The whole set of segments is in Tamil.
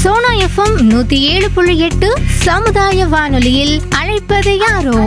சோனா எஃப்எம் நூத்தி ஏழு புள்ளி எட்டு சமுதாய வானொலியில் அழைப்பது யாரோ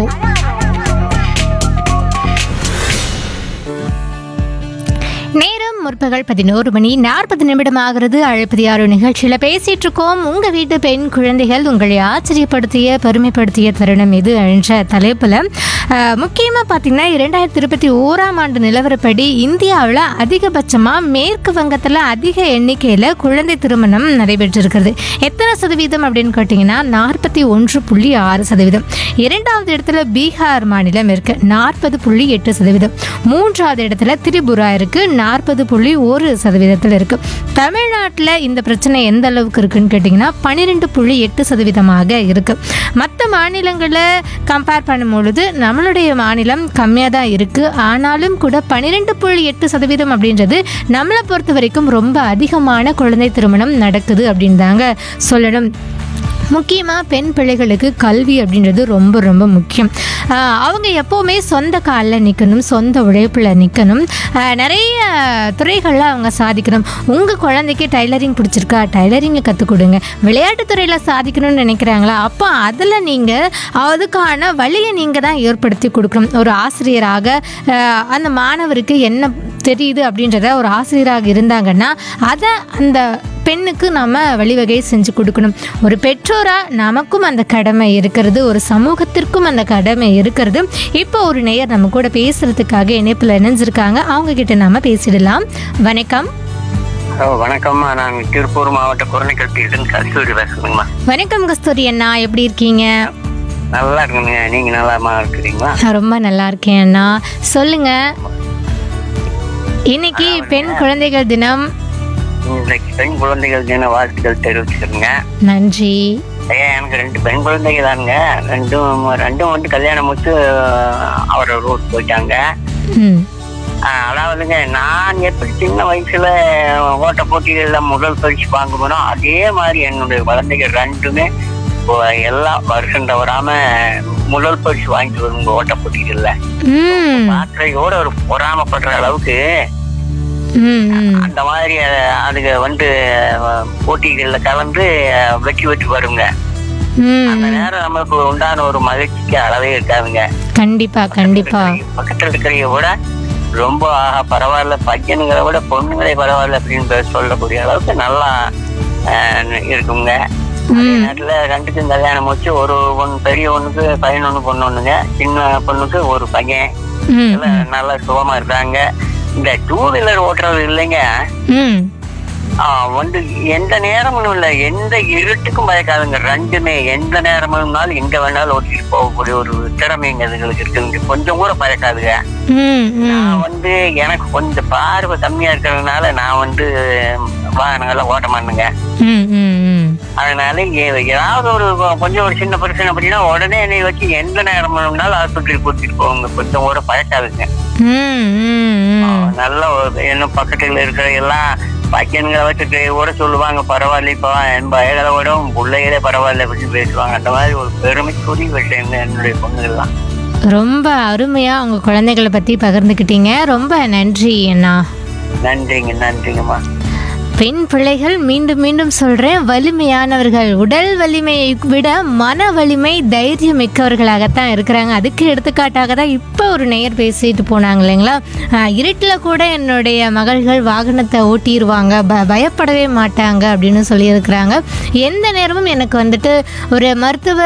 நேரம் முற்பகல் பதினோரு மணி நாற்பது நிமிடம் ஆகிறது அழைப்பது யாரோ நிகழ்ச்சியில் பேசிட்டு இருக்கோம் உங்க வீட்டு பெண் குழந்தைகள் உங்களை ஆச்சரியப்படுத்திய பெருமைப்படுத்திய தருணம் இது என்ற தலைப்பில் முக்கியமாக பார்த்தீங்கன்னா இரண்டாயிரத்தி இருபத்தி ஓராம் ஆண்டு நிலவரப்படி இந்தியாவில் அதிகபட்சமாக மேற்கு வங்கத்தில் அதிக எண்ணிக்கையில் குழந்தை திருமணம் நடைபெற்றிருக்கிறது எத்தனை சதவீதம் அப்படின்னு கேட்டிங்கன்னா நாற்பத்தி ஒன்று புள்ளி ஆறு சதவீதம் இரண்டாவது இடத்துல பீகார் மாநிலம் இருக்கு நாற்பது புள்ளி எட்டு சதவீதம் மூன்றாவது இடத்துல திரிபுரா இருக்கு நாற்பது புள்ளி ஒரு சதவீதத்தில் இருக்கு தமிழ்நாட்டில் இந்த பிரச்சனை எந்த அளவுக்கு இருக்குன்னு கேட்டிங்கன்னா பன்னிரெண்டு புள்ளி எட்டு சதவீதமாக இருக்கு மற்ற மாநிலங்களை கம்பேர் பண்ணும்பொழுது நம்மளுடைய மாநிலம் கம்மியாக தான் இருக்கு ஆனாலும் கூட பன்னிரெண்டு புள்ளி எட்டு சதவீதம் அப்படின்றது நம்மளை பொறுத்த வரைக்கும் ரொம்ப அதிகமான குழந்தை திருமணம் நடக்குது அப்படின்னு தாங்க சொல்லணும் முக்கியமாக பெண் பிள்ளைகளுக்கு கல்வி அப்படின்றது ரொம்ப ரொம்ப முக்கியம் ஆஹ் அவங்க எப்போவுமே சொந்த காலில் நிற்கணும் சொந்த உழைப்பில் நிற்கணும் நிறைய துறைகளில் அவங்க சாதிக்கணும் உங்கள் குழந்தைக்கு டைலரிங் பிடிச்சிருக்கா டைலரிங்கை கற்றுக் கொடுங்க விளையாட்டுத் துறையில் சாதிக்கணும்னு நினைக்கிறாங்களா அப்போ அதில் நீங்கள் அதுக்கான வழியை நீங்கள் தான் ஏற்படுத்தி கொடுக்கணும் ஒரு ஆசிரியராக ஆஹ் அந்த மாணவருக்கு என்ன தெரியுது அப்படின்றத ஒரு ஆசிரியராக இருந்தாங்கன்னா அதை அந்த பெண்ணுக்கு நம்ம வழிவகை செஞ்சு கொடுக்கணும் ஒரு பெற்றோராக நமக்கும் அந்த கடமை இருக்கிறது ஒரு சமூகத்திற்கும் அந்த கடமை இருக்கிறது இப்போ ஒரு நேயர் நம்ம கூட பேசுறதுக்காக இணைப்பில் இணைஞ்சிருக்காங்க அவங்க கிட்ட நாம பேசிடலாம் வணக்கம் ஓ வணக்கம்மா நான் திருப்பூர் மாவட்ட குரணைக்கல்பியிலிருந்து கஸ்தூரி பேசுறேங்கம்மா வணக்கம் கஸ்தூரி அண்ணா எப்படி இருக்கீங்க நல்லா இருக்குங்க நீங்க நல்லாமா இருக்கிறீங்களா நான் ரொம்ப நல்லா இருக்கேன் அண்ணா சொல்லுங்க இன்னைக்கு பெண் குழந்தைகள் தினம் இன்றைக்கு பெண் குழந்தைகள் தின வாழ்த்துக்கள் தெரிவிச்சிருங்க நன்றி ஏன் எனக்கு ரெண்டு பெண் குழந்தைங்க தானுங்க ரெண்டும் ரெண்டும் வந்து கல்யாணம் முடிச்சு அவரை ரூட் போயிட்டாங்க ம் ஆஹ் அதாவதுங்க நான் எப்படி சின்ன வயசுல ஓட்ட போட்டிகள்ல முதல் பரிசு வாங்குவேனோ அதே மாதிரி என்னுடைய குழந்தைகள் ரெண்டுமே இப்போ எல்லா வருஷம் தவறாம முதல் பரிசு வாங்கிட்டு வருங்க ஓட்ட போட்டிகள்ல ம் பாத்திரையோட ஒரு பொறாமப்படுற அளவுக்கு ம் ம் அந்த மாதிரி அஹ், அதுக்கு வந்து அஹ், போட்டிகள்ல கலந்து அஹ், வெற்றி வெற்றி வருங்க அந்த ம் நேரம் நமக்கு உண்டான ஒரு மகிழ்ச்சிக்கு அளவே இருக்காதுங்க கண்டிப்பா கண்டிப்பா பக்கத்துல இருக்கிறத விட ரொம்ப ஆஹா பரவாயில்ல பையனுங்களை விட பொண்ணுங்களே பரவாயில்ல அப்படின்னு பேர் சொல்லக்கூடிய அளவுக்கு நல்லா அஹ், இருக்குங்க அதே நேரத்துல ரெண்டுக்கும் கல்யாணம் முடிச்சு ஒரு ஒன்று பெரிய ஒண்ணுக்கு பையன் ஒண்ணு பொண்ணு ஒண்ணுங்க சின்ன பொண்ணுக்கு ஒரு பையன் ம் எல்லாம் நல்லா சுகமா இருக்காங்க இந்த டூ வீலர் ஓட்டுறது இல்லைங்க ம் ஆ, வந்து எந்த நேரமும் இல்ல எந்த இருட்டுக்கும் பயக்காதுங்க ரெண்டுமே எந்த நேரமும்னாலும் எங்க வேணாலும் ஓட்டிட்டு போகக்கூடிய ஒரு திறமைங்க அதுங்களுக்கு இருக்குங்க கொஞ்சம் கூட பயக்காதுங்க ம் ம் நான் வந்து எனக்கு கொஞ்சம் பார்வை கம்மியா இருக்கிறதுனால நான் வந்து வாகனங்களை ஓட்ட மாட்டேங்க ம் ம் ம் அதனால ஏ- ஏதாவது ஒரு கொஞ்சம் ஒரு சின்ன பிரச்சனை அப்படின்னா உடனே என்னை வச்சு எந்த நேரமும்னாலும் ஆஸ்பத்திரிக்கு கூட்டிட்டு போவாங்க கொஞ்சம் கூட பயக்காதுங்க ம் ம் ம் நல்ல ஒரு இன்னும் பக்கத்துல இருக்கிற எல்லாம் பையன்களை வச்சுட்டு கூட சொல்லுவாங்க பரவாயில்லைப்பா என் பயங்களை விட உன் பிள்ளைகளே பரவாயில்ல அப்படின்னு பேசுவாங்க அந்த மாதிரி ஒரு பெருமைக்குரிய விஷயம் தான் என்னுடைய பொண்ணுகள் தான் ரொம்ப அருமையா உங்க குழந்தைகளை பத்தி பகிர்ந்துக்கிட்டீங்க ரொம்ப நன்றி அண்ணா நன்றிங்க நன்றிங்கம்மா பெண் பிள்ளைகள் மீண்டும் மீண்டும் சொல்றேன் வலிமையானவர்கள் உடல் வலிமையை விட மன வலிமை தைரியம் மிக்கவர்களாகத்தான் இருக்கிறாங்க அதுக்கு எடுத்துக்காட்டாக தான் இப்போ ஒரு நேயர் பேசிட்டு போனாங்க இல்லைங்களா ஆஹ், இருட்டில் கூட என்னுடைய மகள்கள் வாகனத்தை ஓட்டிடுவாங்க ப பயப்படவே மாட்டாங்க அப்படின்னு சொல்லியிருக்கிறாங்க எந்த நேரமும் எனக்கு வந்துட்டு ஒரு மருத்துவ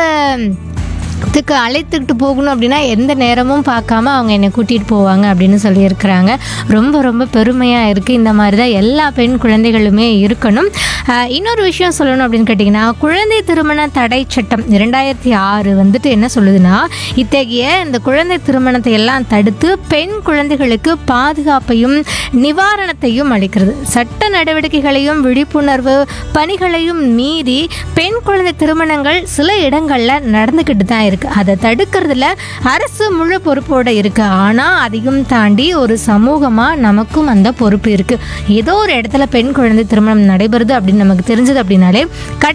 த்துக்கு அழைத்துக்கிட்டு போகணும் அப்படின்னா எந்த நேரமும் பார்க்காம அவங்க என்னை கூட்டிகிட்டு போவாங்க அப்படின்னு சொல்லியிருக்கிறாங்க ரொம்ப ரொம்ப பெருமையாக இருக்குது இந்த மாதிரி தான் எல்லா பெண் குழந்தைகளுமே இருக்கணும் ஆஹ் இன்னொரு விஷயம் சொல்லணும் அப்படின்னு கேட்டிங்கன்னா குழந்தை திருமண தடை சட்டம் இரண்டாயிரத்தி ஆறு வந்துட்டு என்ன சொல்லுதுன்னா இத்தகைய இந்த குழந்தை திருமணத்தை எல்லாம் தடுத்து பெண் குழந்தைகளுக்கு பாதுகாப்பையும் நிவாரணத்தையும் அளிக்கிறது சட்ட நடவடிக்கைகளையும் விழிப்புணர்வு பணிகளையும் மீறி பெண் குழந்தை திருமணங்கள் சில இடங்களில் நடந்துக்கிட்டு தான் இருக்கு அதை தடுக்கிறதுல அரசு முழு பொறுப்போட இருக்கு ஆனால் அதையும் தாண்டி ஒரு சமூகமாக நமக்கும் அந்த பொறுப்பு இருக்கு ஏதோ ஒரு இடத்துல பெண் குழந்தை திருமணம் நடைபெறுது அப்படின்னு நமக்கு தெரிஞ்சது அப்படின்னாலே கட்